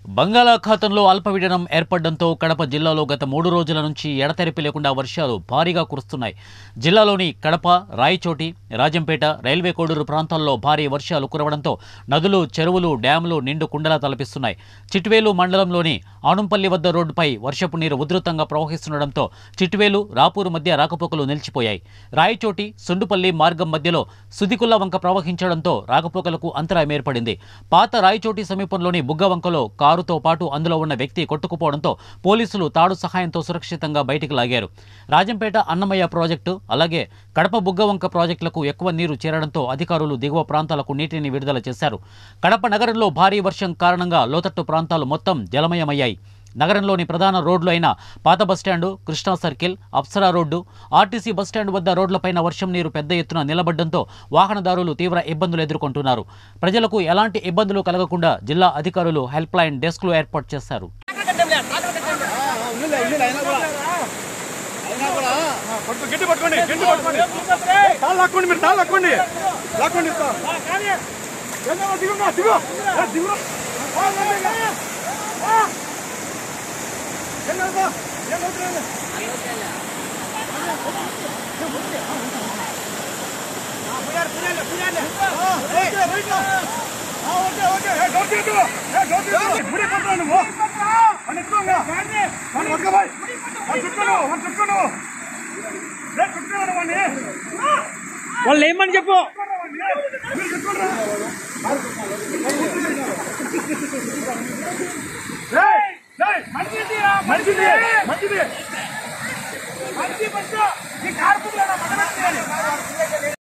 బంగాళాఖాతంలో అల్పపీడనం ఏర్పడడంతో కడప జిల్లాలో గత మూడు రోజుల నుంచి ఎడతెరిపి లేకుండా వర్షాలు భారీగా కురుస్తున్నాయి జిల్లాలోని కడప రాయచోటి రాజంపేట రైల్వే కోడూరు ప్రాంతాల్లో భారీ వర్షాలు కురవడంతో నదులు చెరువులు డ్యాంలు నిండు కుండలా తలపిస్తున్నాయి చిట్వేలు మండలంలోని ఆనుంపల్లి వద్ద రోడ్డుపై వర్షపు నీరు ఉధృతంగా ప్రవహిస్తుండటంతో చిట్వేలు రాపూరు మధ్య రాకపోకలు నిలిచిపోయాయి రాయచోటి సుండుపల్లి మార్గం మధ్యలో సుదికుల్ల వంక ప్రవహించడంతో రాకపోకలకు అంతరాయం ఏర్పడింది పాత రాయచోటి సమీపంలోని బుగ్గవంకలో కారుతో పాటు అందులో ఉన్న వ్యక్తి కొట్టుకుపోవడంతో పోలీసులు తాడు సహాయంతో సురక్షితంగా బయటికి లాగారు రాజంపేట అన్నమయ్య ప్రాజెక్టు అలాగే కడప బుగ్గవంక ప్రాజెక్టులకు ఎక్కువ నీరు చేరడంతో అధికారులు దిగువ ప్రాంతాలకు నీటిని విడుదల చేశారు కడప నగరంలో భారీ వర్షం కారణంగా లోతట్టు ప్రాంతాలు మొత్తం జలమయమయ్యాయి నగరంలోని ప్రధాన రోడ్లు అయిన పాత bus stand Krishna circle Apsara road RTC bus stand వద్ద రోడ్లపైన వర్షం నీరు పెద్ద ఎత్తున నిలబడ్డంతో వాహనదారులు తీవ్ర ఇబ్బందులు ఎదుర్కొంటున్నారు ప్రజలకు ఎలాంటి ఇబ్బందులు కలగకుండా జిల్లా అధికారులు హెల్ప్ లైన్ డెస్క్లు ఏర్పాటు చేశారు పట్టు గట్టి పట్టుకోండి గట్టి పట్టుకోండి తాళ్ళు లాక్కోండి మీరు తాళ్ళు లాక్కోండి లాక్కోండి ఇస్తా. ఏందమ్మా, దిగుమ్మా, దిగు ఏ, దిగురా. ఆ, రండి, రండి. ఆ. ఏందమ్మా, ఏం అవుతుంది? ఆ, పుయ్యాలి, పుయ్యాలి, పుయ్యాలి. ఆ, ఓకే, రైట్. ఆ, ఓకే, ఓకే. ఏ, డోర్ తీయొద్దు. ఏ, డోర్ తీయొద్దు. ముడి పట్టురా నువ్వు. వాడిని ఎత్తుకోంగా. వాడిని పట్టుకో, బాయ్. వాడిని చుట్టుకో నువ్వు, వాడిని చుట్టుకో నువ్వు. ఏ, చుట్టుకో నువ్వు వాడిని. వాళ్ళు ఏమని చెప్పు మీరు చుట్టుకోండిరా. ఏయ్, ఏయ్, మంచిది మంచిది మంచిది మంచి బస్సు ఈ కార్పులు